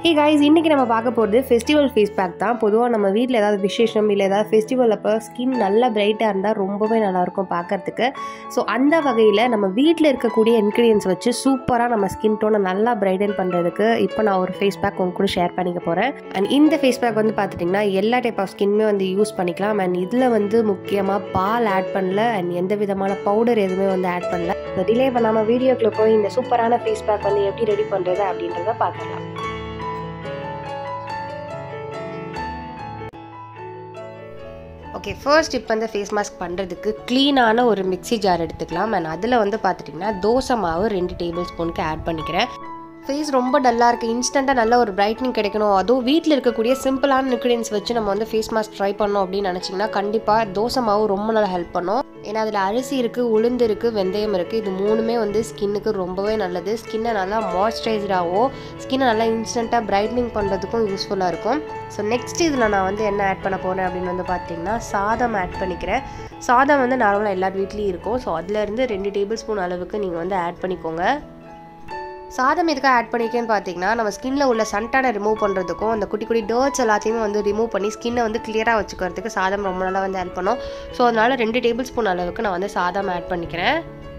hey guys இன்றைக்கி நம்ம பார்க்க போகிறது ஃபெஸ்டிவல் ஃபேஸ் பேக் தான் பொதுவாக நம்ம வீட்டில் ஏதாவது விசேஷம் இல்லை ஏதாவது ஃபெஸ்டிவல் அப்போ ஸ்கின் நல்லா பிரைட்டாக இருந்தால் ரொம்பவே நல்லாயிருக்கும் பார்க்கறதுக்கு ஸோ அந்த வகையில் நம்ம வீட்டில் இருக்கக்கூடிய இன்க்ரீடியன்ஸ் வச்சு சூப்பராக நம்ம ஸ்கின் டோனை நல்லா பிரைட்டன் பண்ணுறதுக்கு இப்போ நான் ஒரு ஃபேஸ் பேக் உங்க கூட ஷேர் பண்ணிக்க போகிறேன் அண்ட் இந்த ஃபேஸ் பேக் வந்து பார்த்துட்டிங்கன்னா எல்லா டைப் ஆஃப் ஸ்கின்மே வந்து யூஸ் பண்ணிக்கலாம் அண்ட் இதில் வந்து முக்கியமாக பால் ஆட் பண்ணல அண்ட் எந்த விதமான பவுடர் எதுவுமே வந்து ஆட் பண்ணல டிலே பண்ணாமல் வீடியோக்குள்ளே போய் இந்த சூப்பரான ஃபேஸ் பேக் வந்து எப்படி ரெடி பண்ணுறது அப்படின்றத பார்த்துக்கலாம் ஓகே ஃபர்ஸ்ட் இப்போ வந்து ஃபேஸ் மாஸ்க் பண்ணுறதுக்கு க்ளீனான ஒரு மிக்ஸி ஜார் எடுத்துக்கலாம் அண்ட் அதில் வந்து பார்த்துட்டிங்கன்னா தோசை மாவு ரெண்டு டேபிள் ஸ்பூனுக்கு ஆட் பண்ணிக்கிறேன் ஃபேஸ் ரொம்ப டல்லாக இருக்குது இன்ஸ்டண்ட்டாக நல்ல ஒரு பிரைட்னிங் கிடைக்கணும் அதுவும் வீட்டில் இருக்கக்கூடிய சிம்பிளான இன்க்ரீடியன்ஸ் வச்சு நம்ம வந்து ஃபேஸ் மாஸ்க் ட்ரை பண்ணோம் அப்படின்னு நினச்சிங்கன்னா கண்டிப்பாக தோசை மாவு ரொம்ப நல்லா ஹெல்ப் பண்ணும் ஏன்னா அதில் அரிசி இருக்குது உளுந்து இருக்குது வெந்தயம் இருக்குது இது மூணுமே வந்து ஸ்கின்னுக்கு ரொம்பவே நல்லது ஸ்கின்னை நல்லா மாய்ஸ்சரைஸ்டாகவும் ஸ்கின்னை நல்லா இன்ஸ்டண்ட்டாக பிரைட்னிங் பண்ணுறதுக்கும் யூஸ்ஃபுல்லாக இருக்கும் ஸோ நெக்ஸ்ட் இதில் நான் வந்து என்ன ஆட் பண்ண போகிறேன் அப்படின்னு வந்து பார்த்தீங்கன்னா சாதம் ஆட் பண்ணிக்கிறேன் சாதம் வந்து நார்மலாக எல்லார் வீட்லேயும் இருக்கும் ஸோ அதுலேருந்து ரெண்டு டேபிள் ஸ்பூன் அளவுக்கு நீங்கள் வந்து ஆட் பண்ணிக்கோங்க சாதம் எதுக்காக ஆட் பண்ணிக்கேன்னு பார்த்தீங்கன்னா நம்ம ஸ்கின்ல உள்ள சன்டானை ரிமூவ் பண்ணுறதுக்கும் அந்த குட்டி குட்டி டர்ட்ஸ் எல்லாத்தையுமே வந்து ரிமூவ் பண்ணி ஸ்கின்னை வந்து கிளியராக வச்சுக்கிறதுக்கு சாதம் ரொம்ப நல்லா வந்து ஹெல்ப் பண்ணும் ஸோ அதனால் ரெண்டு டேபிள் ஸ்பூன் அளவுக்கு நான் வந்து சாதம் ஆட் பண்ணிக்கிறேன்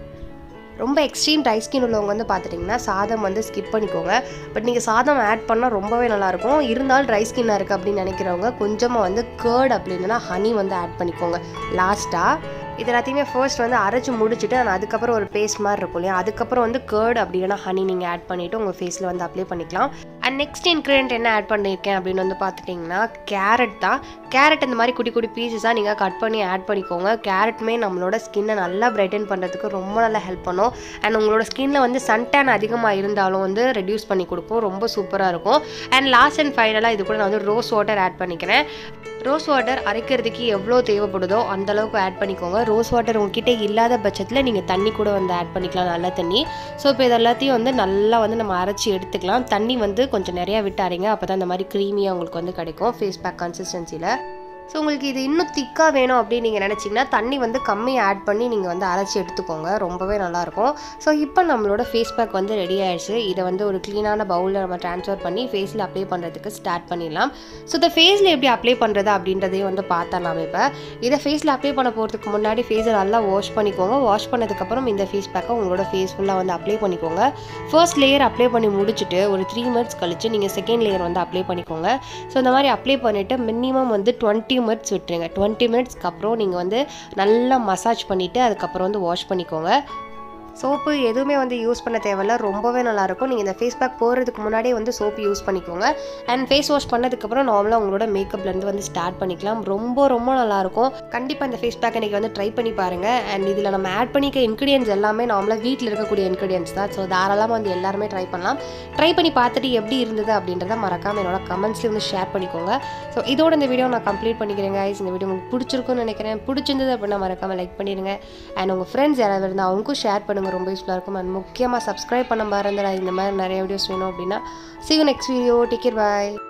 ரொம்ப எக்ஸ்ட்ரீம் ட்ரை ஸ்கின் உள்ளவங்க வந்து பார்த்துட்டிங்கன்னா சாதம் வந்து ஸ்கிப் பண்ணிக்கோங்க பட் நீங்கள் சாதம் ஆட் பண்ணால் ரொம்பவே நல்லாயிருக்கும் இருந்தாலும் ட்ரை ஸ்கின்னாக இருக்குது அப்படின்னு நினைக்கிறவங்க கொஞ்சமாக வந்து கேர்ட் அப்படின்னா ஹனி வந்து ஆட் பண்ணிக்கோங்க லாஸ்ட்டாக இது எல்லாத்தையுமே ஃபர்ஸ்ட் வந்து அரைச்சி முடிச்சுட்டு நான் அதுக்கப்புறம் ஒரு பேஸ்ட் மாதிரி இருக்கும் இல்லையா அதுக்கப்புறம் வந்து கேர்ட் அப்படி இல்லைனா ஹனி நீங்கள் ஆட் பண்ணிவிட்டு உங்கள் ஃபேஸில் வந்து அப்ளை பண்ணிக்கலாம் அண்ட் நெக்ஸ்ட் இன்க்ரீடியன்ட் என்ன ஆட் பண்ணியிருக்கேன் அப்படின்னு வந்து பார்த்துட்டிங்கன்னா கேரட் தான் கேரட் இந்த மாதிரி குட்டி குட்டி பீசஸாக நீங்கள் கட் பண்ணி ஆட் பண்ணிக்கோங்க கேரட்டுமே நம்மளோட ஸ்கின்னை நல்லா பிரைட்டன் பண்ணுறதுக்கு ரொம்ப நல்லா ஹெல்ப் பண்ணும் அண்ட் உங்களோட ஸ்கின்ல வந்து சன்டேன் அதிகமாக இருந்தாலும் வந்து ரெடியூஸ் பண்ணி கொடுக்கும் ரொம்ப சூப்பராக இருக்கும் அண்ட் லாஸ்ட் அண்ட் ஃபைனலாக இது கூட நான் வந்து ரோஸ் வாட்டர் ஆட் பண்ணிக்கிறேன் ரோஸ் வாட்டர் அரைக்கிறதுக்கு எவ்வளோ தேவைப்படுதோ அந்த அளவுக்கு ஆட் பண்ணிக்கோங்க ரோஸ் வாட்டர் உங்ககிட்ட இல்லாத பட்சத்தில் நீங்கள் தண்ணி கூட வந்து ஆட் பண்ணிக்கலாம் நல்ல தண்ணி ஸோ இப்போ இது எல்லாத்தையும் வந்து நல்லா வந்து நம்ம அரைச்சி எடுத்துக்கலாம் தண்ணி வந்து கொஞ்சம் நிறையா விட்டு அரைங்க அப்போ தான் இந்த மாதிரி க்ரீமியாக உங்களுக்கு வந்து கிடைக்கும் ஃபேஸ் பேக் கன்சிஸ்டன்சியில் ஸோ உங்களுக்கு இது இன்னும் திக்காக வேணும் அப்படின்னு நீங்கள் நினச்சிங்கன்னா தண்ணி வந்து கம்மியாக ஆட் பண்ணி நீங்கள் வந்து அரைச்சி எடுத்துக்கோங்க ரொம்பவே நல்லாயிருக்கும் ஸோ இப்போ நம்மளோட ஃபேஸ் பேக் வந்து ரெடி ஆயிடுச்சு இதை வந்து ஒரு க்ளீனான பவுலில் நம்ம ட்ரான்ஸ்ஃபர் பண்ணி ஃபேஸில் அப்ளை பண்ணுறதுக்கு ஸ்டார்ட் பண்ணிடலாம் ஸோ இந்த ஃபேஸில் எப்படி அப்ளை பண்ணுறது அப்படின்றதையும் வந்து பார்த்தலாம் இப்போ இதை ஃபேஸில் அப்ளை பண்ண போகிறதுக்கு முன்னாடி ஃபேஸை நல்லா வாஷ் பண்ணிக்கோங்க வாஷ் பண்ணதுக்கப்புறம் இந்த ஃபேஸ் பேக்கை உங்களோட ஃபேஸ் ஃபுல்லாக வந்து அப்ளை பண்ணிக்கோங்க ஃபர்ஸ்ட் லேயர் அப்ளை பண்ணி முடிச்சுட்டு ஒரு த்ரீ மினிட்ஸ் கழிச்சு நீங்கள் செகண்ட் லேயர் வந்து அப்ளை பண்ணிக்கோங்க ஸோ இந்த மாதிரி அப்ளை பண்ணிவிட்டு மினிமம் வந்து டுவெண்ட்டி டுவெண்ட்டி மினிட்ஸ் விட்டுருங்க டுவெண்ட்டி மினிட்ஸ்க்கு அப்புறம் நீங்கள் வந்து நல்லா மசாஜ் பண்ணிவிட்டு அதுக்கப்புறம் வந்து வாஷ் பண்ணிக்கோங்க சோப்பு எதுவுமே வந்து யூஸ் பண்ண தேவையில்ல ரொம்பவே நல்லாயிருக்கும் நீங்கள் இந்த ஃபேஸ் பேக் போகிறதுக்கு முன்னாடியே வந்து சோப்பு யூஸ் பண்ணிக்கோங்க அண்ட் ஃபேஸ் வாஷ் பண்ணதுக்கப்புறம் நார்மலாக உங்களோட மேக்கப்லேருந்து வந்து ஸ்டார்ட் பண்ணிக்கலாம் ரொம்ப ரொம்ப நல்லாயிருக்கும் கண்டிப்பாக இந்த ஃபேஸ் பேக் இன்றைக்கி வந்து ட்ரை பண்ணி பாருங்கள் அண்ட் இதில் நம்ம ஆட் பண்ணிக்க இன்க்ரீடியன்ஸ் எல்லாமே நார்மலாக வீட்டில் இருக்கக்கூடிய இன்க்ரீடியன்ஸ் தான் ஸோ தாராளமாக வந்து எல்லாருமே ட்ரை பண்ணலாம் ட்ரை பண்ணி பார்த்துட்டு எப்படி இருந்தது அப்படின்றத மறக்காமல் என்னோட கமெண்ட்ஸ்லேயே வந்து ஷேர் பண்ணிக்கோங்க ஸோ இதோட இந்த வீடியோ நான் கம்ப்ளீட் பண்ணிக்கிறேன் guys இந்த வீடியோ உங்களுக்கு பிடிச்சிருக்குன்னு நினைக்கிறேன் பிடிச்சிருந்தது அப்படின்னா மறக்காமல் லைக் பண்ணிடுங்க அண்ட் உங்கள் ஃப்ரெண்ட்ஸ் யாராவது இருந்தால் அவங்களுக்கும் ஷேர் பண்ணுங்கள் ரொம்ப யூஸ்ஃபுல்லாக இருக்கும் அண்ட் முக்கியமாக சப்ஸ்கிரைப் பண்ண மறந்துடா இந்த மாதிரி நிறைய வீடியோஸ் வேணும் அப்படின்னா see you next video take care bye